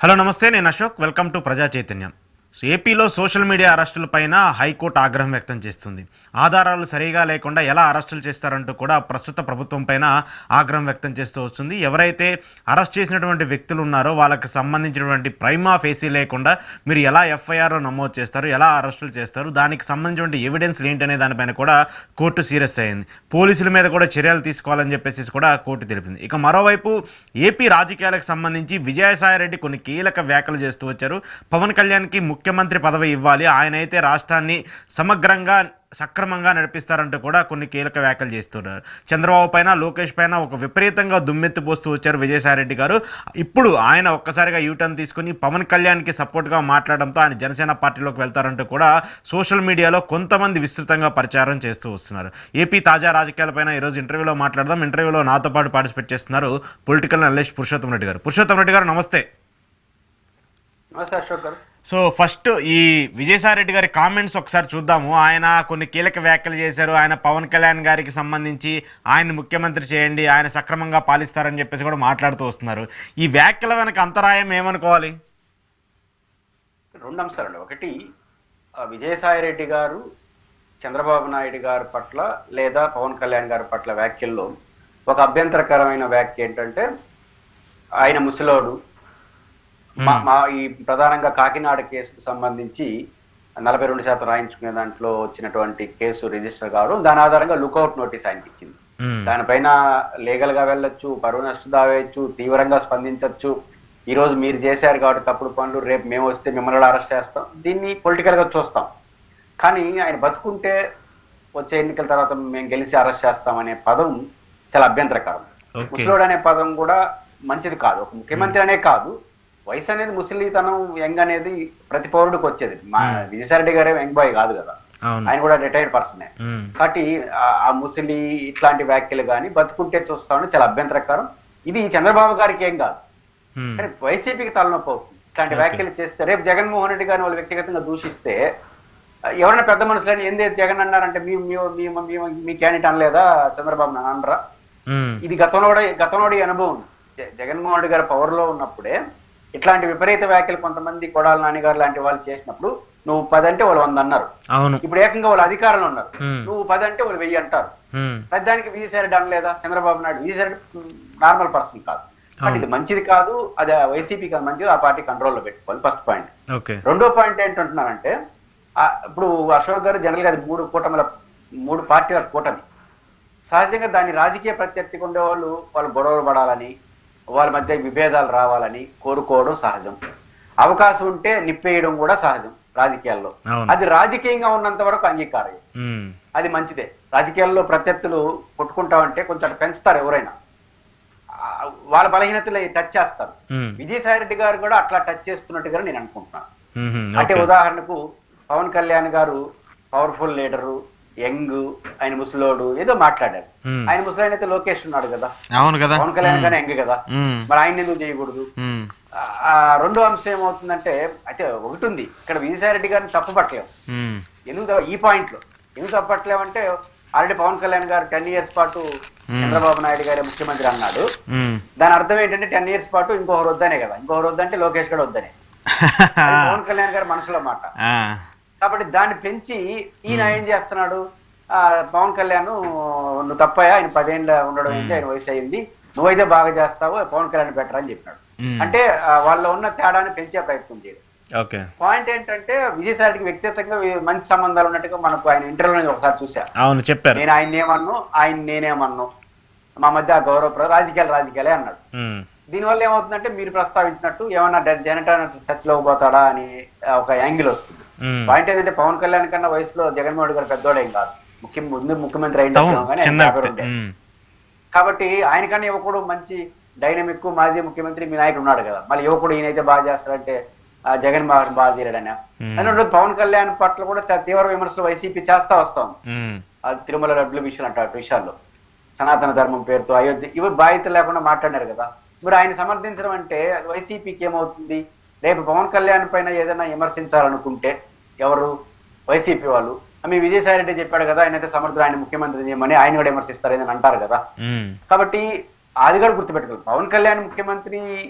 Hello నమస్తే నేను Ashok welcome to ప్రజా చైతన్యం సో ఏపీలో సోషల్ మీడియా అరెస్టుల పైన హైకోర్టు ఆగ్రహం వ్యక్తం చేస్తుంది ఆధారాలు సరిగా లేకుండా ఎలా అరెస్టులు చేస్తారంటూ కూడా ప్రస్తుత ప్రభుత్వం పైన ఆగ్రహం వ్యక్తం చేస్తూ వస్తుంది ఎవరైతే అరెస్ట్ చేసినటువంటి వ్యక్తులు ఉన్నారో వాళ్ళకి సంబంధించినటువంటి ప్రైమా ఫేసీ లేకుండా మీరు ఎలా ఎఫ్ఐఆర్ నమోదు చేస్తారు ఎలా అరెస్టులు చేస్తారు దానికి సంబంధించినటువంటి ఎవిడెన్స్ ఏంటనే దానిపైన కూడా కోర్టు సీరియస్ అయింది పోలీసుల మీద కూడా చర్యలు తీసుకోవాలని చెప్పేసి కూడా కోర్టు తెలిపింది ఇక మరోవైపు ఏపీ రాజకీయాలకు సంబంధించి విజయసాయిరెడ్డి కొన్ని కీలక వ్యాఖ్యలు చేస్తూ వచ్చారు పవన్ కళ్యాణ్కి ముఖ్యమంత్రి పదవి ఇవ్వాలి ఆయన అయితే రాష్ట్రాన్ని సమగ్రంగా సక్రమంగా నడిపిస్తారంటూ కూడా కొన్ని కీలక వ్యాఖ్యలు చేస్తున్నారు చంద్రబాబు పైన లోకేష్ పైన ఒక విపరీతంగా దుమ్మెత్తిపోస్తూ వచ్చారు విజయసాయిరెడ్డి గారు ఇప్పుడు ఆయన ఒక్కసారిగా యూటర్న్ తీసుకుని పవన్ కళ్యాణ్కి సపోర్ట్గా మాట్లాడడంతో ఆయన జనసేన పార్టీలోకి వెళ్తారంటూ కూడా సోషల్ మీడియాలో కొంతమంది విస్తృతంగా ప్రచారం చేస్తూ వస్తున్నారు ఏపీ తాజా రాజకీయాలపైన ఈరోజు ఇంటర్వ్యూలో మాట్లాడదాం ఇంటర్వ్యూలో నాతో పాటు పార్టిసిపేట్ చేస్తున్నారు పొలిటికల్ అనలిస్ట్ పురుషోత్తం రెడ్డి గారు పురుషోత్తం రెడ్డి గారు నమస్తే నమస్తే అశోక్ గారు సో ఫస్ట్ ఈ విజయసాయి రెడ్డి గారి కామెంట్స్ ఒకసారి చూద్దాము ఆయన కొన్ని కీలక వ్యాఖ్యలు చేశారు ఆయన పవన్ కళ్యాణ్ గారికి సంబంధించి ఆయన ముఖ్యమంత్రి చేయండి ఆయన సక్రమంగా పాలిస్తారని చెప్పేసి కూడా మాట్లాడుతూ వస్తున్నారు ఈ వ్యాఖ్యల వెనక అంతరాయం ఏమనుకోవాలి రెండు అంశాలండి ఒకటి ఆ, విజయసాయి రెడ్డి గారు చంద్రబాబు నాయుడు గారి పట్ల లేదా పవన్ కళ్యాణ్ గారి పట్ల వ్యాఖ్యల్లో ఒక అభ్యంతరకరమైన వ్యాఖ్య ఏంటంటే ఆయన ముసలోడు మా మా ఈ ప్రధానంగా కాకినాడ కేసుకు సంబంధించి నలభై రెండు శాతం రాయించుకునే దాంట్లో వచ్చినటువంటి కేసు రిజిస్టర్ కావడం దాని ఆధారంగా లుకౌట్ నోటీస్ ఆయనకి ఇచ్చింది మ్మ్. దానిపైన లీగల్ గా వెళ్ళొచ్చు పరువు నష్టం దావేయచ్చు తీవ్రంగా స్పందించవచ్చు ఈ రోజు మీరు చేశారు కాబట్టి తప్పుడు పనులు రేపు మేము వస్తే మిమ్మల్ని అరెస్ట్ చేస్తాం దీన్ని పొలిటికల్ గా చూస్తాం కానీ ఆయన బతుకుంటే వచ్చే ఎన్నికల తర్వాత మేము గెలిచి అరెస్ట్ చేస్తాం అనే పదం చాలా అభ్యంతరకరం Okay. ముసలోడు అనే పదం కూడా మంచిది కాదు ఒక ముఖ్యమంత్రి అనే కాదు వయసు అనేది ముసలితనం యంగ్ అనేది ప్రతి పౌరుడికి వచ్చేది మా విజయసాయిరెడ్డి గారే యంగ్ బాయ్ కాదు కదా అవును ఆయన కూడా రిటైర్డ్ పర్సనే మ్మ్. కాబట్టి ఆ- ఆ ముసలి ఇట్లాంటి వ్యాఖ్యలు కానీ బతుకుంటే చూస్తామని చాలా అభ్యంతరకరం ఇది చంద్రబాబు గారికి ఏం కాదు మ్మ్. కానీ వైసీపీకి తలనొప్పి అవుతుంది ఇట్లాంటి వ్యాఖ్యలు చేస్తే రేపు జగన్మోహన్ రెడ్డి గారిని వాళ్ళు వ్యక్తిగతంగా దూషిస్తే ఆ, ఎవరైనా పెద్ద మనుషులని ఏంది జగన్ అన్నారంటే మీ మీ- మీ మీ- మీ క్యాండిడేట్ అనలేదా చంద్రబాబు నాన్న అనరా మ్మ్. ఇది గతంలో కూడా గతంలో కూడా ఈ అనుభవం జ- జగన్మోహన్ రెడ్డి గారు పవర్ లో ఉన్నప్పుడే ఇట్లాంటి విపరీత వ్యాఖ్యలు కొంతమంది కొడాల నాన్నగారు లాంటి వాళ్ళు చేసినప్పుడు నువ్వు పది అంటే వాళ్ళు వంద అన్నారు అవును ఇప్పుడు ఏకంగా వాళ్ళు అధికారంలో ఉన్నారు మ్మ్. నువ్వు పది అంటే వాళ్ళు వెయ్యి అంటారు మ్మ్. పెద్దానికి విజయసాయి అనలేదా చంద్రబాబు నాయుడు విజయసాయి నార్మల్ పర్సన్ కాదు కాబట్టి ఇది మంచిది కాదు అది వైసీపీకి అది మంచిది ఆ పార్టీ కంట్రోల్లో పెట్టుకోవాలి ఫస్ట్ పాయింట్ ఓకే రెండో పాయింట్ ఏంటంటున్నానంటే ఆ, ఇప్పుడు అశోక్ గారు జనరల్ గా అది మూడు కూటమిల మూడు పార్టీల కూటమి సహజంగా దాని రాజకీయ ప్రత్యర్థికి ఉండే వాళ్ళు వాళ్ళు గొడవలు పడాలని వాళ్ళ మధ్య విభేదాలు రావాలని కోరుకోవడం సహజం అవకాశం ఉంటే నిప్పేయడం కూడా సహజం రాజకీయాల్లో అవును. అది రాజకీయంగా ఉన్నంత వరకు అంగీకారం మ్మ్. అది మంచిదే రాజకీయాల్లో ప్రత్యర్థులు కొట్టుకుంటామంటే కొంచెం అటు పెంచుతారు ఎవరైనా ఆ, వాళ్ళ బలహీనతలు టచ్ చేస్తారు మ్మ్. విజయసాయి రెడ్డి గారు కూడా అట్లా టచ్ చేస్తున్నట్టుగా నేను అనుకుంటున్నాను మ్మ్. అంటే ఓకే ఉదాహరణకు పవన్ కళ్యాణ్ గారు పవర్ఫుల్ లీడరు యంగ్ ఆయన ముసలోడు ఏదో మాట్లాడారు మ్మ్. ఆయన ముసలాయన అయితే లోకేష్ ఉన్నాడు కదా అవును కదా పవన్ కళ్యాణ్ గానే యంగ్ కదా మ్మ్. మరి ఆయన ఎందుకు చేయకూడదు మ్మ్. ఆ, ఆ రెండో అంశం ఏమవుతుందంటే అయితే ఒకటి ఉంది ఇక్కడ విజయసాయి రెడ్డి గారిని తప్పు పట్టలేము మ్మ్. ఎందుకు త- ఈ పాయింట్ లో ఎందుకు తప్పట్లేమంటే ఆల్రెడీ పవన్ కళ్యాణ్ గారు టెన్ ఇయర్స్ పాటు చంద్రబాబు నాయుడు గారి ముఖ్యమంత్రి అన్నాడు మ్మ్. దాని అర్థం ఏంటంటే టెన్ ఇయర్స్ పాటు ఇంకొకరు వద్దనే కదా ఇంకొకరు వద్దంటే లోకేష్ కూడా వద్దనే అది పవన్ కళ్యాణ్ గారి మనసులో మాట ఆ. కాబట్టి దాన్ని పెంచి ఈయన ఏం చేస్తున్నాడు ఆ, పవన్ కళ్యాణ్ నువ్వు తప్పయా ఆయన పదేళ్ళ ఉండడం ఏంటి ఆయన వయసు అయింది నువ్వైతే బాగా చేస్తావు పవన్ కళ్యాణ్ బెటర్ అని చెప్పినాడు మ్మ్. అంటే ఆ, వాళ్ళలో ఉన్న తేడాన్ని పెంచే ప్రయత్నం చేయడం ఓకే పాయింట్ ఏంటంటే విజయసాయికి వ్యక్తిగతంగా మంచి సంబంధాలు ఉన్నట్టుగా మనకు ఆయన ఇంటర్వ్యూలో ఒకసారి చూసా అవును చెప్పారు నేను ఆయన ఏమన్ను ఆయన నేనేమన్ను మా మధ్య ఆ గౌరవ రాజకీయాలు రాజకీయాలే అన్నాడు మ్మ్. దీనివల్ల ఏమవుతుందంటే మీరు ప్రస్తావించినట్టు ఏమన్నా జనటన్ టచ్ లో పోతాడా అని ఆ, ఒక యాంగిల్ వస్తుంది మ్మ్. పాయింట్ ఏంటంటే పవన్ కళ్యాణ్ కన్నా వయసులో జగన్మోహన్ రెడ్డి గారు పెద్దోడేం కాదు ముఖ్య ముందు ముఖ్యమంత్రి అవును అయింది కానీ చిన్న ఆయన యాభై వ్యక్తి. రెండే. మ్మ్. కాబట్టి ఆయనకన్నా యువకుడు మంచి డైనమిక్ మాజీ ముఖ్యమంత్రి మీ నాయకుడు ఉన్నాడు కదా మళ్ళీ యువకుడు ఈయనైతే బాగా చేస్తాడంటే ఆ, జగన్ బాగా బాగా చేయడని Hmm. అందులో పవన్ కళ్యాణ్ పట్ల కూడా చాలా తీవ్ర విమర్శలు వైసీపీ చేస్తా వస్తాం మ్మ్. ఆ తిరుమల డబ్బుల విషయాలు అంటే అటు విషయాల్లో సనాతన ధర్మం పేరుతో అయోధ్య ఇవి బాధ్యత లేకుండా మాట్లాడారు కదా మరి ఆయన సమర్థించడం అంటే అది వైసీపీకి ఏమవుతుంది రేపు పవన్ కళ్యాణ్ పైన ఏదైనా విమర్శించాలనుకుంటే ఎవరు వైసీపీ వాళ్ళు మీ విజయసాయి రెడ్డి చెప్పాడు కదా ఆయన అయితే సమర్థుడు ఆయన ముఖ్యమంత్రి చేయమని ఆయన కూడా విమర్శిస్తారు అని అంటారు కదా మ్మ్. కాబట్టి అది కూడా గుర్తుపెట్టుకోవాలి పవన్ కళ్యాణ్ ముఖ్యమంత్రి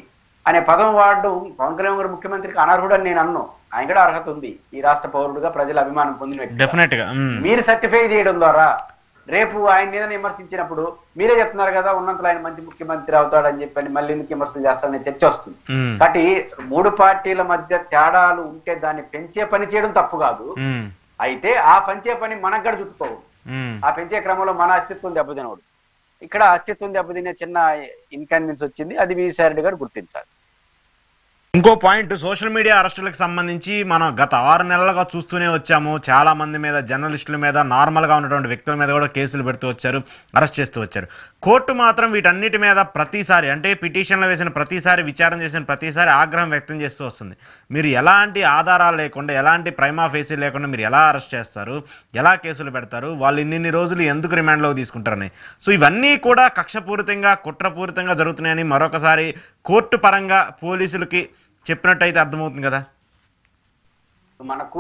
అనే పదం వాడడం పవన్ కళ్యాణ్ గారు ముఖ్యమంత్రికి అనర్హుడు అని నేను అన్ను ఆయన కూడా అర్హత ఉంది ఈ రాష్ట్ర పౌరుడుగా ప్రజల అభిమానం పొందిన వ్యక్తి డెఫినెట్ గా ఉమ్, మీరు సర్టిఫై చేయడం ద్వారా రేపు ఆయన మీద విమర్శించినప్పుడు మీరే చెప్తున్నారు కదా ఉన్నంతలో ఆయన మంచి ముఖ్యమంత్రి అవుతాడని చెప్పని మళ్ళీ ఎందుకు విమర్శలు చేస్తారనే చర్చ వస్తుంది ఉమ్, కాబట్టి మూడు పార్టీల మధ్య తేడాలు ఉంటే దాన్ని పెంచే పని చేయడం తప్పు కాదు ఉమ్, అయితే ఆ పెంచే పని మనకు కూడా చుట్టుకోవు ఉమ్. ఆ పెంచే క్రమంలో మన అస్తిత్వం దెబ్బతినవడు ఇక్కడ అస్తిత్వం దెబ్బతినే చిన్న ఇన్కన్వీనియన్స్ వచ్చింది అది విజయసాయి రెడ్డి గారు గుర్తించాలి ఇంకో పాయింట్ సోషల్ మీడియా అరెస్టులకు సంబంధించి మనం గత ఆరు నెలలుగా చూస్తూనే వచ్చాము చాలా మంది మీద జర్నలిస్టుల మీద నార్మల్గా ఉన్నటువంటి వ్యక్తుల మీద కూడా కేసులు పెడుతూ వచ్చారు అరెస్ట్ చేస్తూ వచ్చారు కోర్టు మాత్రం వీటన్నిటి మీద ప్రతిసారి అంటే పిటిషన్లు వేసిన ప్రతిసారి విచారణ చేసిన ప్రతిసారి ఆగ్రహం వ్యక్తం చేస్తూ వస్తుంది మీరు ఎలాంటి ఆధారాలు లేకుండా ఎలాంటి ప్రైమా ఫేసీ లేకుండా మీరు ఎలా అరెస్ట్ చేస్తారు ఎలా కేసులు పెడతారు వాళ్ళు ఇన్నిన్ని రోజులు ఎందుకు రిమాండ్లోకి తీసుకుంటారని సో ఇవన్నీ కూడా కక్షపూరితంగా కుట్రపూరితంగా జరుగుతున్నాయని మరొకసారి కోర్టు పరంగా పోలీసులకి చెప్పినట్టయితే అర్థమవుతుంది కదా మనకు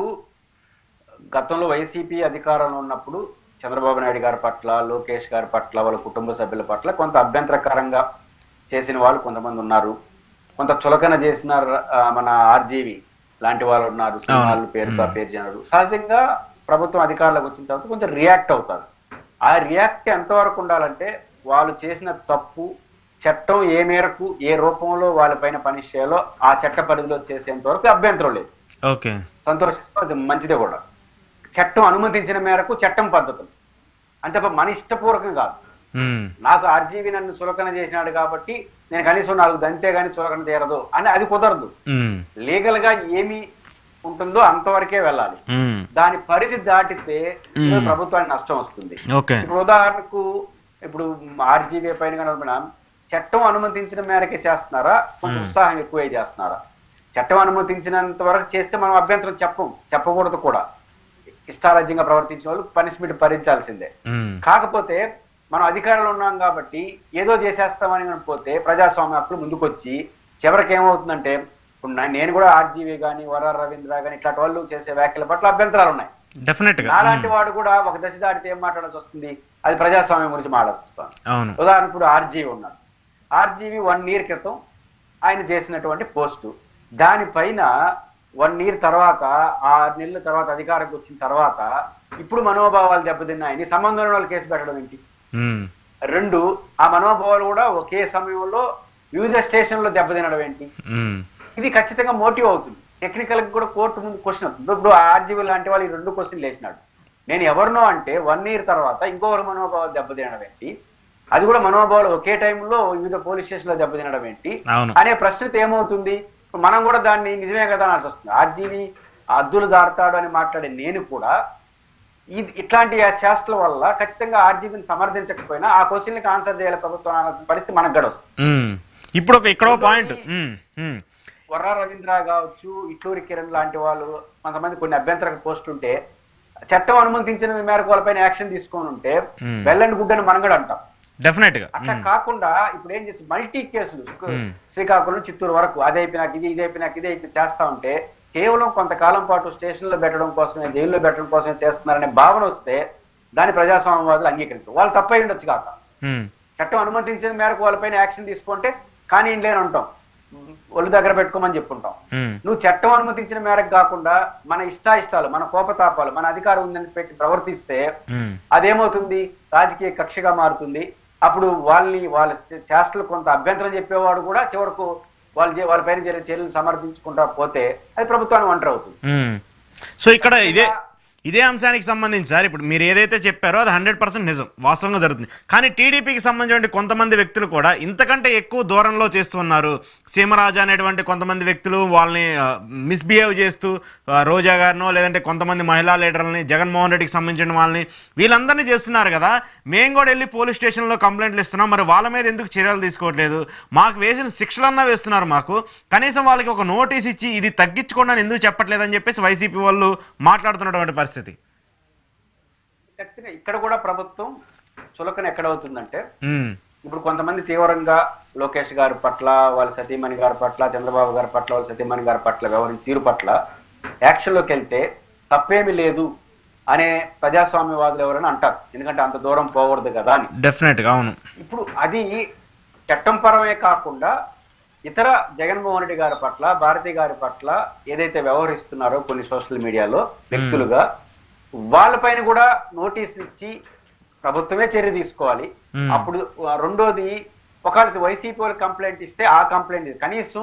గతంలో వైసీపీ అధికారంలో ఉన్నప్పుడు చంద్రబాబు నాయుడు గారి పట్ల లోకేష్ గారి పట్ల వాళ్ళ కుటుంబ సభ్యుల పట్ల కొంత అభ్యంతరకరంగా చేసిన వాళ్ళు కొంతమంది ఉన్నారు కొంత చులకన చేసిన ఆ, మన ఆర్జీవి లాంటి వాళ్ళు ఉన్నారు సినిమాలు పేరుతో ఆ పేరు జనరు సహజంగా ప్రభుత్వం అధికారంలోకి వచ్చిన తర్వాత కొంచెం రియాక్ట్ అవుతారు ఆ రియాక్ట్ ఎంతవరకు ఉండాలంటే వాళ్ళు చేసిన తప్పు చట్టం ఏ మేరకు ఏ రూపంలో వాళ్ళపైన పనిష్ చేయాలో ఆ చట్ట పరిధిలో చేసేంత వరకు అభ్యంతరం లేదు ఓకే సంతోషిస్తాం అది మంచిదే కూడా చట్టం అనుమతించిన మేరకు చట్టం పద్ధతులు అంతే తప్ప మన ఇష్టపూర్వకం కాదు ఉమ్, నాకు ఆర్జీవి నన్ను చులకన చేసినాడు కాబట్టి నేను కనీసం నాలుగు దంతే గానీ చులకన తీరదు అని అది కుదరదు ఉమ్, లీగల్ గా ఏమి ఉంటుందో అంతవరకే వెళ్ళాలి ఉమ్, దాని పరిధి దాటితే ప్రభుత్వానికి నష్టం వస్తుంది ఓకే ఇప్పుడు ఉదాహరణకు ఇప్పుడు ఆర్జీవీ పైన కనుక చట్టం అనుమతించిన మేరకే చేస్తున్నారా కొంచెం ఉత్సాహం ఎక్కువే చేస్తున్నారా చట్టం అనుమతించినంత వరకు చేస్తే మనం అభ్యంతరం చెప్పం చెప్పకూడదు కూడా ఇష్టారాజ్యంగా ప్రవర్తించిన వాళ్ళు పనిష్మెంట్ భరించాల్సిందే ఉమ్, కాకపోతే మనం అధికారంలో ఉన్నాం కాబట్టి ఏదో చేసేస్తామని మనం పోతే ప్రజాస్వామ్య హక్కులు ముందుకొచ్చి చివరికి ఏమవుతుందంటే ఇప్పుడు నా- నేను కూడా ఆర్జీవీ కానీ వరార్ రవీంద్ర కానీ ఇట్లాంటి వాళ్ళు చేసే వ్యాఖ్యల పట్ల అభ్యంతరాలు ఉన్నాయి డెఫినెట్ గా నాలాంటి వాడు కూడా ఒక దశ దాటితే ఏం మాట్లాడాల్సి వస్తుంది అది ప్రజాస్వామ్యం గురించి మాట్లాడుతాను అవును ఉదాహరణకు ఇప్పుడు ఆర్జీవి ఉన్నాడు ఆర్జీవి వన్ ఇయర్ క్రితం ఆయన చేసినటువంటి పోస్టు దానిపైన వన్ ఇయర్ తర్వాత ఆరు నెలల తర్వాత అధికారంకి వచ్చిన తర్వాత ఇప్పుడు మనోభావాలు దెబ్బతిన్నాయని సంబంధం లేని వాళ్ళు కేసు పెట్టడం ఏంటి ఉమ్, రెండు ఆ మనోభావాలు కూడా ఒకే సమయంలో వివిధ స్టేషన్లో దెబ్బతినడం ఏంటి ఉమ్, ఇది ఖచ్చితంగా మోటివ్ అవుతుంది టెక్నికల్ గా కూడా కోర్టు ముందు క్వశ్చన్ అవుతుంది ఇప్పుడు ఆర్జీవీ లాంటి వాళ్ళు ఈ రెండు క్వశ్చన్లు వేసినాడు నేను ఎవరినో అంటే వన్ ఇయర్ తర్వాత ఇంకొకరి మనోభావాలు దెబ్బతినడం ఏంటి అది కూడా మనోభావాలు ఒకే టైంలో వివిధ పోలీస్ స్టేషన్ లో దెబ్బతినడం ఏంటి అవును అనే ప్రశ్నతో ఏమవుతుంది ఇప్పుడు మనం కూడా దాన్ని నిజమే కదా అనాల్సి వస్తుంది ఆర్జీవి అద్దులు దాడతాడు అని మాట్లాడే నేను కూడా ఇది ఇట్లాంటి ఆ చేష్టల వల్ల ఖచ్చితంగా ఆర్జీబీని సమర్థించకపోయినా ఆ క్వశ్చన్కి ఆన్సర్ చేయాలి ప్రభుత్వం అనాల్సిన పరిస్థితి మనకు కూడా వస్తుంది ఉమ్, ఇప్పుడు ఒక ఇక్కడో పాయింట్ ఉమ్, ఉమ్, వర్రా రవీంద్ర కావచ్చు ఇట్లూరి కిరణ్ లాంటి వాళ్ళు కొంతమంది కొన్ని అభ్యంతర పోస్ట్ ఉంటే చట్టం అనుమతించిన మేరకు వాళ్ళపైన యాక్షన్ తీసుకొని ఉంటే Hmm. వెల్లండి గుడ్డని మనం కూడా అంటాం డెఫినెట్ గా అట్లా కాకుండా ఇప్పుడు ఏం చేసి మల్టీ కేసులు Hmm. శ్రీకాకుళం చిత్తూరు వరకు అది అయిపోయినాక ఇది ఇది అయిపోయినాక ఇది అయిపోయి చేస్తా ఉంటే కేవలం కొంతకాలం పాటు స్టేషన్ లో పెట్టడం కోసమే జైల్లో పెట్టడం కోసమే చేస్తున్నారనే భావన వస్తే దాని ప్రజాస్వామ్యవాదులు అంగీకరించారు వాళ్ళు తప్పై ఉండొచ్చు కాక ఉమ్, చట్టం అనుమతించిన మేరకు వాళ్ళపైన యాక్షన్ తీసుకుంటే కానీ ఏం లేని ఉంటాం ఒళ్ళు దగ్గర పెట్టుకోమని చెప్పుకుంటాం ఉమ్, నువ్వు చట్టం అనుమతించిన మేరకు కాకుండా మన ఇష్టాయిష్టాలు మన కోపతాపాలు మన అధికారం ఉందని పెట్టి ప్రవర్తిస్తే ఉమ్, అదేమవుతుంది రాజకీయ కక్షగా మారుతుంది అప్పుడు వాళ్ళని వాళ్ళ చేష్టలు కొంత అభ్యంతరం చెప్పేవాడు కూడా చివరకు వాళ్ళు చే- వాళ్ళ పైన జరిగే చర్యలు సమర్థించుకుంటా పోతే అది ప్రభుత్వానికి ఒంటరి అవుతుంది ఉమ్. సో ఇక్కడ ఇదే ఇదే అంశానికి సంబంధించి సార్ ఇప్పుడు మీరు ఏదైతే చెప్పారో అది హండ్రెడ్ పర్సెంట్ నిజం వాస్తవంగా జరుగుతుంది కానీ టీడీపీకి సంబంధించిన కొంతమంది వ్యక్తులు కూడా ఇంతకంటే ఎక్కువ దూరంలో చేస్తున్నారు సీమరాజు అనేటువంటి కొంతమంది వ్యక్తులు వాళ్ళని మిస్బిహేవ్ చేస్తూ ఆ, రోజా గారినో లేదంటే కొంతమంది మహిళా లీడర్లని జగన్మోహన్ రెడ్డికి సంబంధించిన వాళ్ళని వీళ్ళందరినీ చేస్తున్నారు కదా మేము కూడా వెళ్ళి పోలీస్ స్టేషన్లో కంప్లైంట్లు ఇస్తున్నాం మరి వాళ్ళ మీద ఎందుకు చర్యలు తీసుకోవట్లేదు మాకు వేసిన శిక్షలన్నా వేస్తున్నారు మాకు కనీసం వాళ్ళకి ఒక నోటీస్ ఇచ్చి ఇది తగ్గించుకోండి అని ఎందుకు చెప్పట్లేదని చెప్పేసి వైసీపీ వాళ్ళు మాట్లాడుతున్నటువంటి పరిస్థితి ఖచ్చితంగా ఇక్కడ కూడా ప్రభుత్వం చులకన ఎక్కడవుతుందంటే ఉమ్, ఇప్పుడు కొంతమంది తీవ్రంగా లోకేష్ గారి పట్ల వాళ్ళ సతీమణి గారి పట్ల చంద్రబాబు గారి పట్ల వాళ్ళ సతీమణి గారి పట్ల వ్యవహరించిన తీరు పట్ల యాక్షన్లోకి వెళ్తే తప్పేమీ లేదు అనే ప్రజాస్వామ్యవాదులు ఎవరైనా అంటారు ఎందుకంటే అంత దూరం పోకూడదు కదా అని డెఫినెట్గా అవును ఇప్పుడు అది చట్టం పరమే కాకుండా ఇతర జగన్మోహన్ రెడ్డి గారి పట్ల భారతి గారి పట్ల ఏదైతే వ్యవహరిస్తున్నారో కొన్ని సోషల్ మీడియాలో వ్యక్తులుగా వాళ్ళపైన కూడా నోటీసులు ఇచ్చి ప్రభుత్వమే చర్య తీసుకోవాలి Hmm. అప్పుడు ఆ, రెండోది ఒకవేళ వైసీపీ వాళ్ళు కంప్లైంట్ ఇస్తే ఆ కంప్లైంట్ కనీసం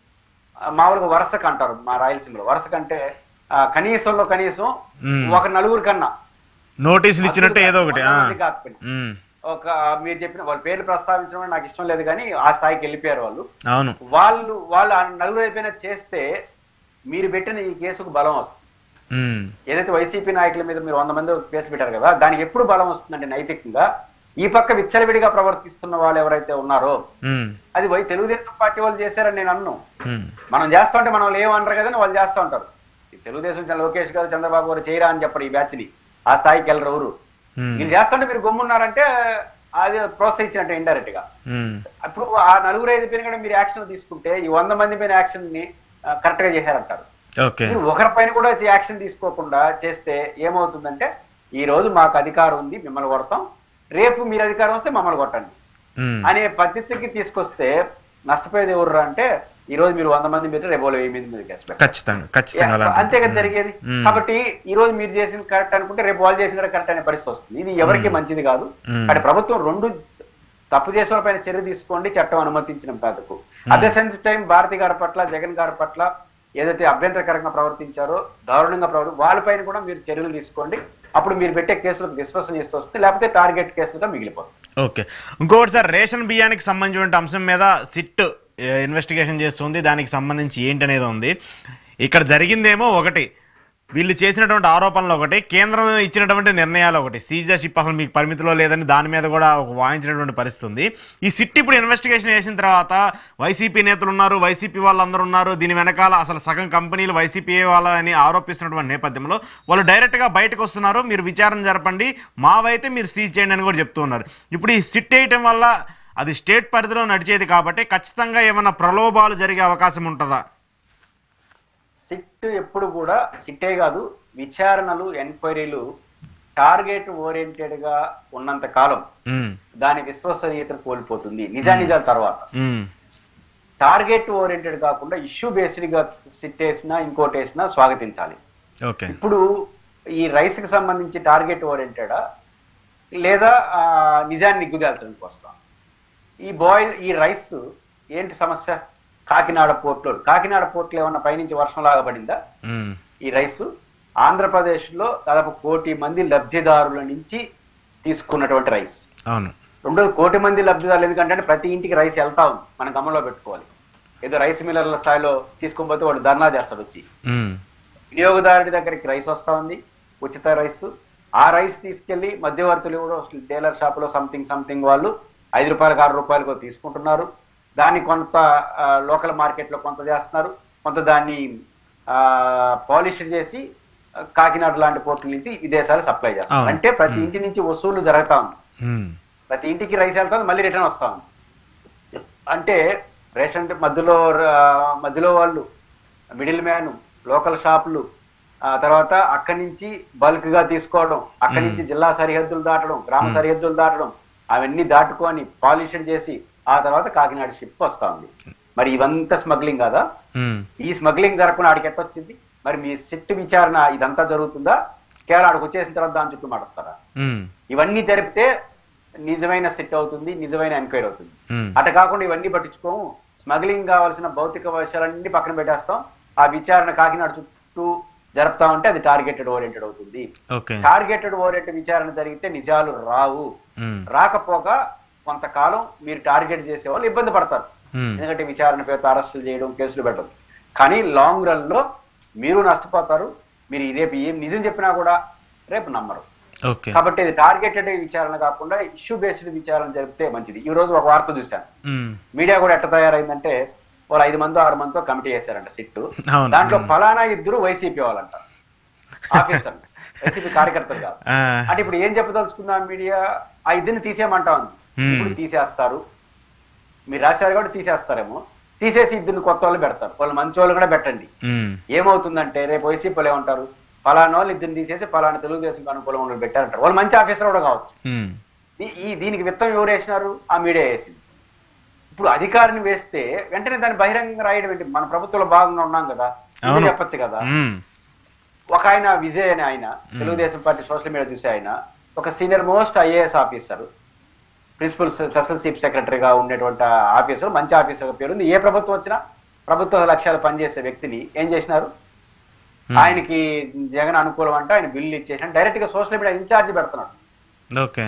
ఆ, మామూలుగా వరుసకు అంటారు మా రాయలసీమలో వరుసకంటే ఆ, కనీసంలో కనీసం Hmm. ఒక నలుగురు కన్నా నోటీసులు ఇచ్చినట్టు ఏదో ఒకటి ఆ. కొంతమంది కాకపోయినా. ఉమ్, ఒక మీరు చెప్పిన వాళ్ళ పేర్లు ప్రస్తావించడం కూడా నాకు ఇష్టం లేదు కానీ ఆ స్థాయికి వెళ్ళిపోయారు వాళ్ళు అవును వాళ్ళు వాళ్ళు ఆ నలుగురు అయిపోయినా చేస్తే మీరు పెట్టిన ఈ కేసుకు బలం వస్తుంది ఉమ్, ఏదైతే వైసీపీ నాయకుల మీద మీరు వంద మంది కేసు పెట్టారు కదా దానికి ఎప్పుడు బలం వస్తుందంటే నైతికంగా ఈ పక్క విచ్చలవిడిగా ప్రవర్తిస్తున్న వాళ్ళు ఎవరైతే ఉన్నారో ఉమ్, అది వై తెలుగుదేశం పార్టీ వాళ్ళు చేశారని నేను అన్ను ఉమ్, మనం చేస్తా ఉంటే మనం వాళ్ళు ఏమనరు కదా వాళ్ళు చేస్తా ఉంటారు ఈ తెలుగుదేశం చంద్ర- లోకేష్ గారు చంద్రబాబు గారు చేయరా అని చెప్పరు ఈ బ్యాచ్ ని ఆ స్థాయికి వెళ్ళరు ఎవరు ఉమ్, వీళ్ళు చేస్తుంటే మీరు గమ్మున్నారంటే అది ప్రోత్సహించినట్టు ఇండైరెక్ట్ గా ఉమ్, అప్పుడు ఆ నలుగురు ఐదు పైన కూడా మీరు యాక్షన్ తీసుకుంటే ఈ వంద మంది పైన యాక్షన్ ని కరెక్ట్ గా చేశారంటారు ఓకే మీరు ఒకరిపైన కూడా యాక్షన్ తీసుకోకుండా చేస్తే ఏమవుతుందంటే ఈ రోజు మాకు అధికారం ఉంది మిమ్మల్ని కొడతాం రేపు మీరు అధికారం వస్తే మమ్మల్ని కొట్టండి ఉమ్, అనే పద్ధతికి తీసుకొస్తే నష్టపోయేది ఎవరు అంటే ఈ రోజు మీరు వంద మంది పెట్టి రేపు వాళ్ళు వెయ్యి మంది మీద కేసు పెడతారు. ఖచ్చితంగా ఖచ్చితంగా అలాంటి- అంతే కదా జరిగేది మ్మ్. కాబట్టి ఈ రోజు మీరు చేసింది కరెక్ట్ అనుకుంటే రేపు వాళ్ళు చేసింది కరెక్ట్ అనే పరిస్థితి వస్తుంది ఇది ఎవరికి మంచిది కాదు మ్మ్. అంటే ప్రభుత్వం రెండు తప్పు చేసిన వాళ్ళపైన చర్య తీసుకోండి చట్టం అనుమతించిన పేదకు అదే సెన్స్ టైం భారతి గారి పట్ల జగన్ గారి పట్ల ఏదైతే అభ్యంతరకరంగా ప్రవర్తించారో దారుణంగా ప్రవర్తి వాళ్ళపైన కూడా మీరు చర్యలు తీసుకోండి అప్పుడు మీరు పెట్టే కేసులకు విశ్వసనీయత వస్తుంది లేకపోతే టార్గెట్ కేసులుగా మిగిలిపోతుంది ఓకే ఇంకొకటి సార్ రేషన్ బియ్యానికి సంబంధించిన అంశం మీద సిట్ ఏ, ఇన్వెస్టిగేషన్ చేస్తుంది దానికి సంబంధించి ఏంటనేది ఉంది ఇక్కడ జరిగిందేమో ఒకటి వీళ్ళు చేసినటువంటి ఆరోపణలు ఒకటి కేంద్రం ఇచ్చినటువంటి నిర్ణయాలు ఒకటి సీజర్షిప్ అసలు మీకు పరిమితిలో లేదని దాని మీద కూడా ఒక వాయించినటువంటి పరిస్థితి ఉంది ఈ సిట్ ఇప్పుడు ఇన్వెస్టిగేషన్ చేసిన తర్వాత వైసీపీ నేతలు ఉన్నారు వైసీపీ వాళ్ళందరూ ఉన్నారు దీని వెనకాల అసలు సగం కంపెనీలు వైసీపీ వాళ్ళని ఆరోపిస్తున్నటువంటి నేపథ్యంలో వాళ్ళు డైరెక్ట్గా బయటకు వస్తున్నారు మీరు విచారణ జరపండి మావైతే మీరు సీజ్ చేయండి అని కూడా చెప్తూ ఉన్నారు ఇప్పుడు ఈ సిట్ వేయటం వల్ల అది స్టేట్ పరిధిలో నడిచేది కాబట్టి ఖచ్చితంగా ఏమైనా ప్రలోభాలు జరిగే అవకాశం ఉంటుందా సిట్ ఎప్పుడు కూడా సిట్టే కాదు విచారణలు ఎంక్వైరీలు టార్గెట్ ఓరియంటెడ్ గా ఉన్నంత కాలం ఉమ్, దాని విశ్వసనీయత కోల్పోతుంది నిజానిజాల తర్వాత ఉమ్, టార్గెట్ ఓరియంటెడ్ కాకుండా ఇష్యూ బేస్డ్ గా సిట్ వేసినా ఇంకోటి వేసినా స్వాగతించాలి ఓకే ఇప్పుడు ఈ రైస్ కి సంబంధించి టార్గెట్ ఓరియంటెడా లేదా ఆ, నిజాన్ని నిగ్గుదాల్చడానికి వస్తాం ఈ బాయిల్ ఈ రైస్ ఏంటి సమస్య కాకినాడ పోర్ట్లో కాకినాడ పోర్ట్లో ఏమన్నా పైనుంచి వర్షం లాగా పడిందా ఉమ్, ఈ రైస్ ఆంధ్రప్రదేశ్ లో దాదాపు కోటి మంది లబ్ధిదారుల నుంచి తీసుకున్నటువంటి రైస్ అవును రెండోది కోటి మంది లబ్ధిదారులు ఎందుకంటే ప్రతి ఇంటికి రైస్ వెళ్తా ఉంది మనం గమనంలో పెట్టుకోవాలి ఏదో రైస్ మిల్లర్ల స్థాయిలో తీసుకొని వాడు ధర్నా చేస్తాడు వచ్చి ఉమ్, వినియోగదారుడి దగ్గరికి రైస్ వస్తా ఉంది ఉచిత రైస్ ఆ రైస్ తీసుకెళ్లి మధ్యవర్తులు కూడా టైలర్ షాప్ లో సంథింగ్ సంథింగ్ వాళ్ళు ఐదు రూపాయలకు ఆరు రూపాయలకు తీసుకుంటున్నారు దాన్ని కొంత లోకల్ మార్కెట్ లో కొంత చేస్తున్నారు కొంత దాన్ని పాలిష్ చేసి ఆ, కాకినాడ లాంటి పోర్టుల నుంచి విదేశాలు సప్లై చేస్తారు అవును. అంటే ప్రతి ఇంటి నుంచి వసూలు జరుగుతా ఉంది ఉమ్, ప్రతి ఇంటికి రైస్ వెళ్తా ఉంది మళ్ళీ రిటర్న్ వస్తా ఉంది అంటే రేషన్ మధ్యలో ర- మధ్యలో వాళ్ళు మిడిల్ మ్యాన్ లోకల్ షాపులు ఆ తర్వాత అక్కడి నుంచి బల్క్ గా తీసుకోవడం అక్కడి నుంచి జిల్లా సరిహద్దులు దాటడం గ్రామ సరిహద్దులు దాటడం అవన్నీ దాటుకొని పాలిష్డ్ చేసి ఆ తర్వాత కాకినాడ షిప్ వస్తా ఉంది మరి ఇవంతా స్మగ్లింగ్ కదా ఉమ్, ఈ స్మగ్లింగ్ జరగకుండా ఆడికి ఎట్టొచ్చింది మరి మీ సిట్ విచారణ ఇదంతా జరుగుతుందా కేవలం ఆడికి వచ్చేసిన తర్వాత దాని చుట్టూ మాట్లాడతారా ఉమ్, ఇవన్నీ జరిపితే నిజమైన సిట్ అవుతుంది నిజమైన ఎంక్వైరీ అవుతుంది ఉమ్, అట కాకుండా ఇవన్నీ పట్టించుకోము స్మగ్లింగ్ కావాల్సిన భౌతిక విషయాలన్నీ పక్కన పెట్టేస్తాం ఆ విచారణ కాకినాడ చుట్టూ జరుపుతా ఉంటే అది టార్గెటెడ్ ఓరియంటెడ్ అవుతుంది ఓకే టార్గెటెడ్ ఓరియంటెడ్ విచారణ జరిగితే నిజాలు రావు ఉమ్, రాకపోగా కొంతకాలం మీరు టార్గెట్ చేసే వాళ్ళు ఇబ్బంది పడతారు ఉమ్, ఎందుకంటే విచారణ పేరుతో అరెస్టులు చేయడం కేసులు పెట్టడం కానీ లాంగ్ రన్ లో మీరు నష్టపోతారు మీరు రేపు ఏం నిజం చెప్పినా కూడా రేపు నమ్మరు ఓకే కాబట్టి ఇది టార్గెటెడ్ విచారణ కాకుండా ఇష్యూ బేస్డ్ విచారణ జరిపితే మంచిది ఈ రోజు ఒక వార్త చూశాను ఉమ్, మీడియా కూడా ఎట్ట తయారైందంటే వాళ్ళు ఐదు మందో ఆరు మందితో కమిటీ చేశారంట సిట్టు అవును. దాంట్లో ఫలానా ఇద్దరు వైసీపీ వాళ్ళంట ఆఫీసర్ వైసీపీ కార్యకర్తలు కాదు ఆ, అంటే ఇప్పుడు ఏం చెప్పదలుచుకుందాం మీడియా ఆ ఇద్దరిని తీసేయమంటా ఉంది Hmm. ఇప్పుడు తీసేస్తారు మీరు రాశారు కాబట్టి తీసేస్తారేమో తీసేసి ఇద్దరిని కొత్త వాళ్ళు పెడతారు వాళ్ళు మంచి వాళ్ళు కూడా పెట్టండి ఉమ్, ఏమవుతుందంటే రేపు వైసీపీ వాళ్ళు ఏమంటారు ఫలానా వాళ్ళు ఇద్దరిని తీసేసి ఫలానా తెలుగుదేశం అనుకూలం వాళ్ళు పెట్టారంటారు వాళ్ళు మంచి ఆఫీసర్ కూడా కావచ్చు ఉమ్, ఈ- ఈ దీనికి విత్తం ఎవరు వేసినారు ఆ మీడియా వేసింది ఇప్పుడు అధికారిని వేస్తే వెంటనే దాన్ని బహిరంగంగా రాయడం ఏంటి మన ప్రభుత్వంలో భాగంగా ఉన్నాం కదా ఇది అవును. చెప్పొచ్చు కదా ఉమ్, ఒక ఆయన విజయ్ అని ఆయన తెలుగుదేశం పార్టీ సోషల్ మీడియా చూసే ఆయన ఒక senior most IAS officer principal special chief సెక్రటరీగా ఉండేటువంటి ఆఫీసర్ మంచి ఆఫీసర్ పేరు ఉంది ఏ ప్రభుత్వం వచ్చినా ప్రభుత్వ లక్ష్యాలు పనిచేసే వ్యక్తిని ఏం చేసినారు Hmm. ఆయనకి జగన్ అనుకూలం అంటే ఆయన బిల్లు ఇచ్చేసిన డైరెక్ట్ గా సోషల్ మీడియా ఇన్ఛార్జ్ పెడుతున్నాడు ఓకే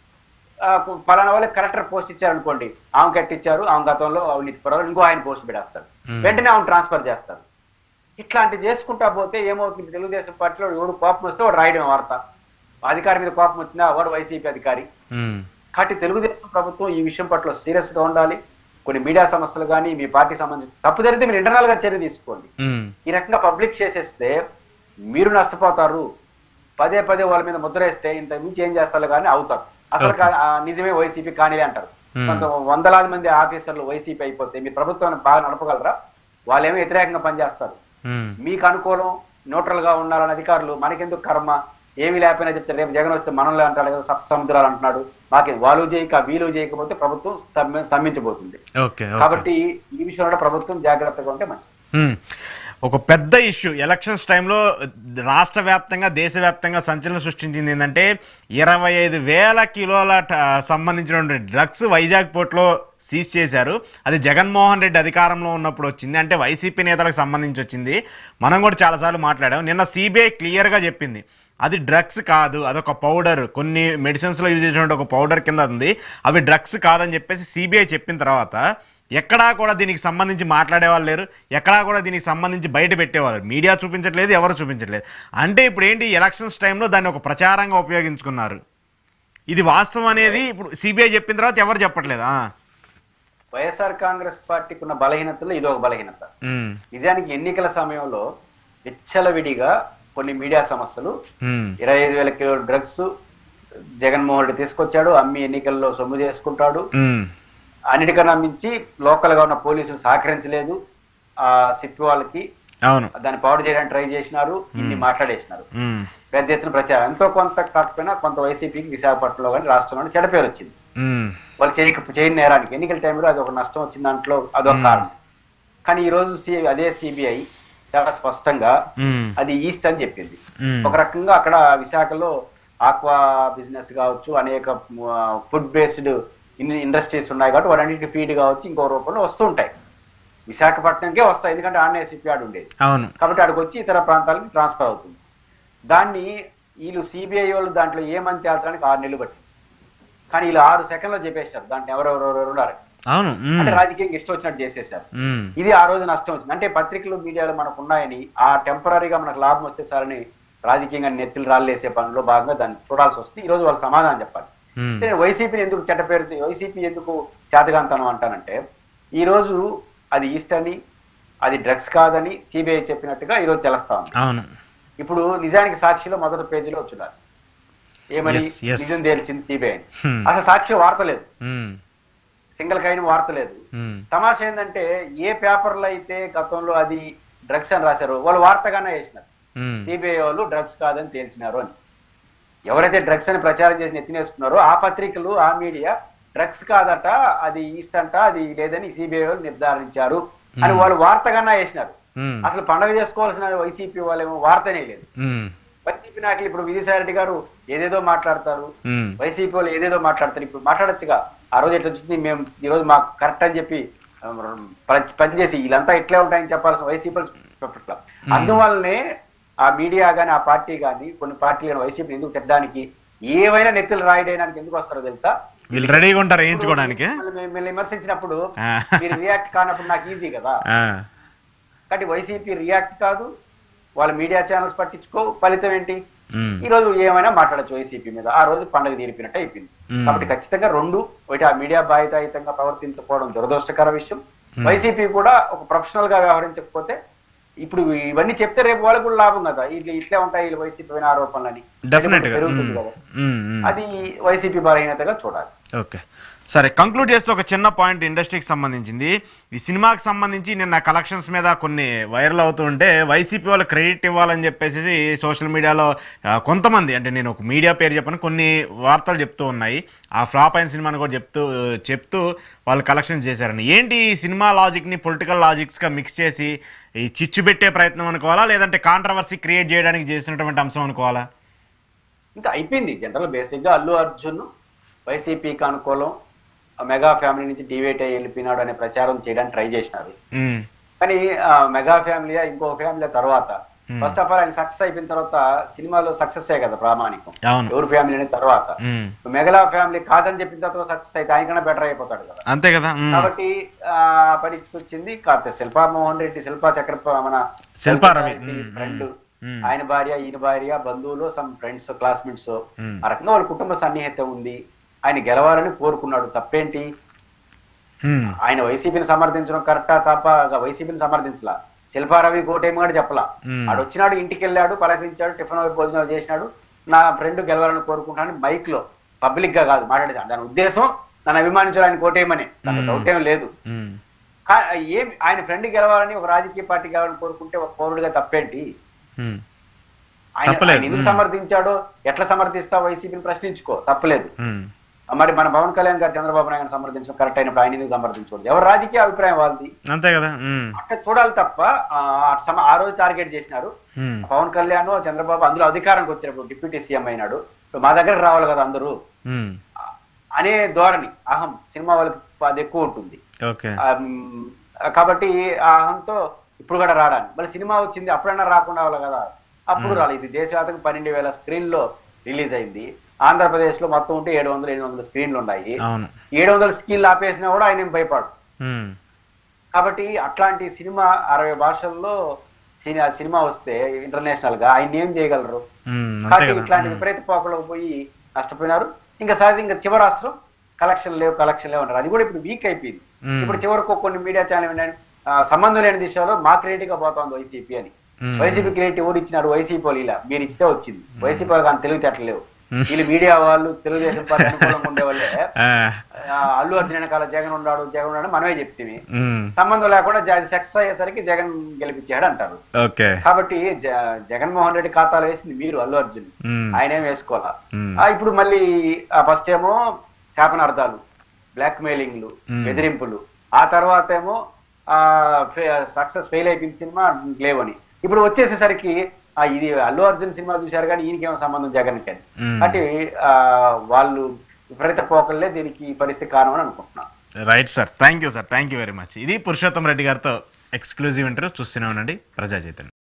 ఆ, పలానా వాళ్ళకి కలెక్టర్ పోస్ట్ ఇచ్చారనుకోండి ఆమె కట్టించారు ఆమె గతంలో అవినీతి పరులు ఇంకో ఆయన పోస్ట్ పెడేస్తారు Hmm. వెంటనే ఆమె ట్రాన్స్ఫర్ చేస్తారు ఇట్లాంటి చేసుకుంటా పోతే ఏమవుతుంది తెలుగుదేశం పార్టీలో ఎవడు కోపం వస్తే వాడు రాయడం వార్త అధికారి మీద కోపం వచ్చినా వాడు వైసీపీ అధికారి ఉమ్, కాబట్టి తెలుగుదేశం ప్రభుత్వం ఈ విషయం పట్ల సీరియస్ గా ఉండాలి కొన్ని మీడియా సమస్యలు కానీ మీ పార్టీ సంబంధించి తప్పు జరిగితే మీరు ఇంటర్నల్ గా చర్య తీసుకోండి ఉమ్, ఈ రకంగా పబ్లిక్ చేసేస్తే మీరు నష్టపోతారు పదే పదే వాళ్ళ మీద ముద్ర వేస్తే ఇంత మించి ఏం చేస్తారు కానీ అవుతారు అసలు Okay. కా- ఆ నిజమే వైసీపీ కానిలే అంటారు Hmm. కొంత వందలాది మంది ఆఫీసర్లు వైసీపీ అయిపోతే మీ ప్రభుత్వాన్ని బాగా నడపగలరా వాళ్ళేమో వ్యతిరేకంగా పనిచేస్తారు ఉమ్, మీకు అనుకూలం న్యూట్రల్ గా ఉండాలని అధికారులు మనకెందుకు కర్మ ఏమీ లేకపోయినా చెప్తే రేపు జగన్ వస్తే మనలో అంటాడు కదా సప్త సముద్రాలు అంటున్నాడు మాకు వాళ్ళు చేయక వీలు చేయకపోతే ప్రభుత్వం స్తంభ- స్తంభించబోతుంది ఓకే ఓకే కాబట్టి ఈ విషయంలో ప్రభుత్వం జాగ్రత్తగా ఉంటే మంచిది ఉమ్. ఒక పెద్ద ఇష్యూ ఎలక్షన్స్ టైంలో రాష్ట్ర వ్యాప్తంగా దేశవ్యాప్తంగా సంచలనం సృష్టించింది ఏంటంటే ఇరవై ఐదు వేల కిలోల ట- సంబంధించినటువంటి డ్రగ్స్ వైజాగ్ పోర్ట్లో సీజ్ చేశారు అది జగన్మోహన్ రెడ్డి అధికారంలో ఉన్నప్పుడు వచ్చింది అంటే వైసీపీ నేతలకు సంబంధించి వచ్చింది మనం కూడా చాలాసార్లు మాట్లాడాం నిన్న సిబిఐ క్లియర్గా చెప్పింది అది డ్రగ్స్ కాదు అదొక పౌడర్ కొన్ని మెడిసిన్స్లో యూజ్ చేసినటువంటి ఒక పౌడర్ కింద ఉంది అవి డ్రగ్స్ కాదని చెప్పేసి సిబిఐ చెప్పిన తర్వాత ఎక్కడా కూడా దీనికి సంబంధించి మాట్లాడేవాళ్ళు లేరు ఎక్కడా కూడా దీనికి సంబంధించి బయట పెట్టేవాళ్ళు మీడియా చూపించట్లేదు ఎవరు చూపించట్లేదు అంటే ఇప్పుడు ఏంటి ఎలక్షన్స్ టైంలో దాన్ని ఒక ప్రచారంగా ఉపయోగించుకున్నారు ఇది వాస్తవం అనేది ఇప్పుడు సిబిఐ చెప్పిన తర్వాత ఎవరు చెప్పట్లేదు ఆ. వైఎస్ఆర్ కాంగ్రెస్ పార్టీకి ఉన్న బలహీనతలో ఇది ఒక బలహీనత ఉమ్, నిజానికి ఎన్నికల సమయంలో విచ్చలవిడిగా కొన్ని మీడియా సమస్యలు ఉమ్, ఇరవై ఐదు వేల కిలో డ్రగ్స్ జగన్మోహన్ రెడ్డి తీసుకొచ్చాడు అమ్మి ఎన్నికల్లో సొమ్ము చేసుకుంటాడు ఉమ్, అన్నిటికన్నా మించి లోకల్ గా ఉన్న పోలీసులు సహకరించలేదు ఆ సిప్పి వాళ్ళకి అవును దాన్ని పాడు చేయడానికి ట్రై చేసినారు ఇన్ని మాట్లాడేసినారు ఉమ్, పెద్ద ఎత్తున ప్రచారం ఎంతో కొంత కాకపోయినా కొంత వైసీపీకి విశాఖపట్నంలో కానీ రాష్ట్రంలో చెడ్డ పేరు వచ్చింది ఉమ్, వాళ్ళు చేయక చేయని నేరానికి ఎన్నికల టైంలో అది ఒక నష్టం వచ్చిన దాంట్లో అదొక కారణం కానీ ఈ రోజు సి అదే సిబిఐ చాలా స్పష్టంగా ఉమ్, అది ఈస్ట్ అని చెప్పింది ఉమ్, ఒక రకంగా అక్కడ విశాఖలో ఆక్వా బిజినెస్ కావచ్చు అనేక ఫుడ్ బేస్డ్ ఇండస్ట్రీస్ ఉన్నాయి కాబట్టి వాటన్నిటికి ఫీడ్ కావచ్చు ఇంకో రూపంలో వస్తూ ఉంటాయి విశాఖపట్నంకే వస్తాయి ఎందుకంటే ఆన్లైన్ షిప్ యార్డ్ ఉండేది అవును కాబట్టి అక్కడికి వచ్చి ఇతర ప్రాంతాలకు ట్రాన్స్ఫర్ అవుతుంది దాన్ని వీళ్ళు సిబిఐ వాళ్ళు దాంట్లో ఏమని తేల్చడానికి ఆరు నెలలు పట్టింది కానీ వీళ్ళు ఆరు సెకండ్లో చెప్పేశారు దాంట్లో ఎవరెవరెవరు ఉన్నారు అవును ఉమ్, అంటే రాజకీయంగా ఇష్టం వచ్చినట్టు చేసేసారు ఉమ్, ఇది ఆ రోజు నష్టం వచ్చింది అంటే పత్రికలు మీడియాలో మనకు ఉన్నాయని ఆ టెంపరీగా మనకు లాభం వస్తే సారని రాజకీయంగా నెత్తులు రాళ్ళేసే పనిలో భాగంగా దాన్ని చూడాల్సి వస్తుంది ఈ రోజు వాళ్ళు సమాధానం చెప్పాలి ఉమ్, నేను వైసీపీని ఎందుకు చెడ్డ పేరు వైసీపీ ఎందుకు చేతగాంతనం అంటానంటే ఈ రోజు అది ఈస్ట్ అని అది డ్రగ్స్ కాదని సిబిఐ చెప్పినట్టుగా ఈ రోజు తెలుస్తా ఉంది అవును ఇప్పుడు నిజానికి సాక్షిలో మొదటి పేజీలో వచ్చున్నారు ఏమని Yes, yes. నిజం తేల్చింది సిబిఐ Hmm. అసలు సాక్షి వార్త లేదు ఉమ్, సింగిల్ కైన వార్త లేదు ఉమ్, తమాషా ఏంటంటే ఏ పేపర్లో అయితే గతంలో అది డ్రగ్స్ అని రాశారో వాళ్ళు వార్తగానే వేసినారు ఉమ్, సిబిఐ వాళ్ళు డ్రగ్స్ కాదని తేల్చినారు అని ఎవరైతే డ్రగ్స్ అని ప్రచారం చేసి ఎత్తినేసుకున్నారో ఆ పత్రికలు ఆ మీడియా డ్రగ్స్ కాదట అది ఈస్ట్ అంట అది లేదని సిబిఐ వాళ్ళు నిర్ధారించారు అని వాళ్ళు వార్తగానే వేసినారు ఉమ్, అసలు పండగ చేసుకోవాల్సిన వైసీపీ వాళ్ళేమో వార్తనే లేదు ఉమ్, వైసీపీ నాయకులు ఇప్పుడు విజయసాయి రెడ్డి గారు ఏదేదో మాట్లాడతారు ఉమ్, వైసీపీ వాళ్ళు ఏదేదో మాట్లాడతారు ఇప్పుడు మాట్లాడొచ్చుగా ఆ రోజు ఎట్లా వచ్చింది మేము ఈ రోజు మాకు కరెక్ట్ అని చెప్పి ఆ, పని- పనిచేసి వీళ్ళంతా ఇట్లే ఉంటాయని చెప్పాల్సిన వైసీపీ పట్ల అందువల్లనే ఆ మీడియా గాని ఆ పార్టీ గాని కొన్ని పార్టీలు కానీ వైసీపీ ఎందుకు తిట్టడానికి ఏవైనా నెత్తులు రాయడానికి ఎందుకు వస్తారో తెలుసా వీళ్ళు రెడీగా ఉంటారు వేయించుకోవడానికి మిమ్మల్ని- మిమ్మల్ని విమర్శించినప్పుడు ఆ. మీరు రియాక్ట్ కానప్పుడు నాకు ఈజీ కదా ఆ, కాబట్టి వైసీపీ రియాక్ట్ కాదు వాళ్ళ మీడియా ఛానల్స్ పట్టించుకో ఫలితం ఏంటి ఉమ్, ఈ రోజు ఏమైనా మాట్లాడచ్చు వైసీపీ మీద ఆ రోజు పండుగ తీరిపినట్టు అయిపోయింది మ్మ్. కాబట్టి ఖచ్చితంగా రెండు ఒకటి ఆ మీడియా బాధ్యతాయుతంగా ప్రవర్తించకపోవడం దురదృష్టకర విషయం వైసీపీ కూడా ఒక ప్రొఫెషనల్ గా వ్యవహరించకపోతే ఇప్పుడు ఇవన్నీ చెప్తే రేపు వాళ్ళకు కూడా లాభం కదా ఇట్లా ఇట్లే ఉంటాయి వీళ్ళు వైసీపీ పైన ఆరోపణలని డెఫినెట్ గా పెరుగుతుంది ఉమ్, కదా ఉమ్, ఉమ్. అది వైసీపీ బలహీనతగా చూడాలి ఓకే సరే కంక్లూడ్ చేస్తే ఒక చిన్న పాయింట్ ఇండస్ట్రీకి సంబంధించింది ఈ సినిమాకి సంబంధించి నిన్న కలెక్షన్స్ మీద కొన్ని వైరల్ అవుతూ ఉంటే వైసీపీ వాళ్ళు క్రెడిట్ ఇవ్వాలని చెప్పేసి సోషల్ మీడియాలో ఆ, కొంతమంది అంటే నేను ఒక మీడియా పేరు చెప్పను కొన్ని వార్తలు చెప్తూ ఉన్నాయి ఆ ఫ్లాప్ అయిన సినిమాని కూడా చెప్తూ చెప్తూ వాళ్ళు కలెక్షన్స్ చేశారని ఏంటి ఈ సినిమా లాజిక్ని పొలిటికల్ లాజిక్స్గా మిక్స్ చేసి ఈ చిచ్చు పెట్టే ప్రయత్నం అనుకోవాలా లేదంటే కాంట్రవర్సీ క్రియేట్ చేయడానికి చేసినటువంటి అంశం అనుకోవాలా ఇంకా అయిపోయింది జనరల్ బేసిక్ గా అల్లు అర్జున్ వైసీపీకి అనుకూలం ఆ మెగా ఫ్యామిలీ నుంచి డివేట్ అయ్యి వెళ్ళిపోయినాడు అనే ప్రచారం చేయడానికి ట్రై చేసినారు ఉమ్, కానీ ఆ, మెగా ఫ్యామిలీ ఇంకో ఫ్యామిలీ తర్వాత Hmm. ఫస్ట్ ఆఫ్ ఆల్ ఆయన సక్సెస్ అయిపోయిన తర్వాత సినిమాలో సక్సెస్ కదా ప్రామాణికం అవును ఎవరు ఫ్యామిలీ అనేది తర్వాత ఉమ్, మెగలా ఫ్యామిలీ కాదని చెప్పిన తర్వాత సక్సెస్ అయితే ఆయనకన్నా బెటర్ అయిపోతాడు కదా అంతే కదా ఉమ్. కాబట్టి ఆ పరిస్థితి వచ్చింది కాకపోతే శిల్పా మోహన్ రెడ్డి శిల్పా చక్ర మన శిల్పా రవి. మ్మ్, ఫ్రెండ్ మ్మ్. ఆయన భార్య ఈయన భార్య బంధువులు సమ్ ఫ్రెండ్స్ క్లాస్మేట్స్ మ్మ్. ఆ రకంగా వాళ్ళ కుటుంబ సన్నిహిత ఉంది ఆయన గెలవాలని కోరుకున్నాడు తప్పేంటి ఉమ్, ఆయన వైసీపీని సమర్థించడం కరెక్టా తప్ప వైసీపీని సమర్థించలా శిల్పారవి కోటేమి కూడా చెప్పలా మ్మ్. ఆడు వచ్చినాడు ఇంటికి వెళ్ళాడు పలకరించాడు టిఫిన్ భోజనాలు చేసినాడు నా ఫ్రెండ్ గెలవాలని కోరుకుంటాను మైక్ లో పబ్లిక్ గా కాదు మాట్లాడేది దాని ఉద్దేశం నన్ను అభిమానించాలి ఆయన కోటేయమని దాంట్లో మ్మ్. డౌట్ ఏం లేదు ఉమ్, కా- ఏం ఆయన ఫ్రెండ్ గెలవాలని ఒక రాజకీయ పార్టీ గెలవాలని కోరుకుంటే ఒక పౌరుడిగా తప్పేంటి ఉమ్, ఆయన తప్పలేదు. ఆయన ఎందుకు మ్మ్. సమర్థించాడో ఎట్లా సమర్థిస్తా వైసీపీని ప్రశ్నించుకో తప్పలేదు ఉమ్, మరి మన పవన్ కళ్యాణ్ గారు చంద్రబాబు నాయుడు సమర్థించడం కరెక్ట్ అయినప్పుడు ఆయన ఎందుకు సమర్థించకూడదు ఎవరు రాజకీయ అభిప్రాయం వాళ్ళది అంతే కదా ఉమ్, అట్లా చూడాలి తప్ప ఆ, ఆ సమ- ఆ రోజు టార్గెట్ చేసినారు ఉమ్, పవన్ కళ్యాణ్ చంద్రబాబు అందులో అధికారానికి వచ్చినప్పుడు డిప్యూటీ సీఎం అయినాడు ఇప్పుడు మా దగ్గరకు రావాలి కదా అందరూ ఉమ్, అనే ధోరణి అహం సినిమా వాళ్ళకి అది ఎక్కువ ఉంటుంది ఓకే ఆ, మ్, కాబట్టి ఆ అహంతో ఇప్పుడు కూడా రావడానికి మళ్ళీ సినిమా వచ్చింది అప్పుడన్నా రాకుండా అవ్వాలి కదా అప్పుడు రాలేదు ఇది దేశవ్యాప్తంగా పన్నెండు వేల స్క్రీన్ లో రిలీజ్ అయింది ఆంధ్రప్రదేశ్ లో మొత్తం ఉంటే ఏడు వందలు ఎనిమిది వందల స్క్రీన్లు ఉన్నాయి అవును ఏడు వందల స్క్రీన్లు ఆపేసినా కూడా ఆయన ఏం భయపడు ఉమ్, కాబట్టి అట్లాంటి సినిమా అరవై భాషల్లో సినిమా సినిమా వస్తే ఇంటర్నేషనల్ గా ఆయన ఏం చేయగలరు ఉమ్, అంతే కాబట్టి కదా ఇట్లాంటి ఉమ్, విపరీత పోకలకు పోయి నష్టపోయినారు ఇంకా సహజంగా చివరి అస్త్రం కలెక్షన్ లేవు కలెక్షన్ లేవు అంటారు అది కూడా ఇప్పుడు వీక్ అయిపోయింది మ్మ్. ఇప్పుడు చివరకు కొన్ని మీడియా ఛానల్ ఏంటంటే ఆ, సంబంధం లేని దిశలో మా క్రియేటివ్ గా పోతోంది వైసీపీ అని మ్మ్. వైసీపీ క్రియేటివ్ ఎవరు ఇచ్చినారు వైసీపీ వాళ్ళు ఇలా మీరు ఇస్తే వచ్చింది వైసీపీ వాళ్ళకి అంత తెలివితేటలేవు మ్మ్. వీళ్ళు మీడియా వాళ్ళు తెలుగుదేశం పార్టీ అనుకూలంగా ఉండేవాళ్ళే ఆ, ఆ, అల్లు అర్జున్ వెనకాల జగన్ ఉన్నాడు జగన్ ఉన్నాడు మనమే చెప్తే ఉమ్, సంబంధం లేకుండా సక్సెస్ అయ్యేసరికి జగన్ గెలిపించాడు అంటారు ఓకే కాబట్టి జ- జగన్మోహన్ రెడ్డి ఖాతాలో వేసింది మీరు అల్లు అర్జున్ ఉమ్, ఆయనేం వేసుకోవాలా ఉమ్, ఆ, ఇప్పుడు మళ్ళీ ఫస్ట్ ఏమో శాపనార్థాలు బ్లాక్ మెయిలింగ్లు Hmm. బెదిరింపులు ఆ తర్వాత ఏమో సక్సెస్ ఫెయిల్ అయిపోయింది సినిమా లేవని ఇప్పుడు వచ్చేసేసరికి ఆ, ఇది అల్లు అర్జున్ సినిమా చూశారు కానీ ఈయనకేమో సంబంధం జగన్ అని Hmm. కాబట్టి ఆ, వాళ్ళు విపరీత పోకల్లే దీనికి ఈ పరిస్థితి కారణం అని అనుకుంటున్నాను right sir thank you sir thank you very much ఇది పురుషోత్తం రెడ్డి గారితో ఎక్స్క్లూజివ్ ఇంటర్వ్యూ చూస్తూనే ఉండండి ప్రజా చైతన్యం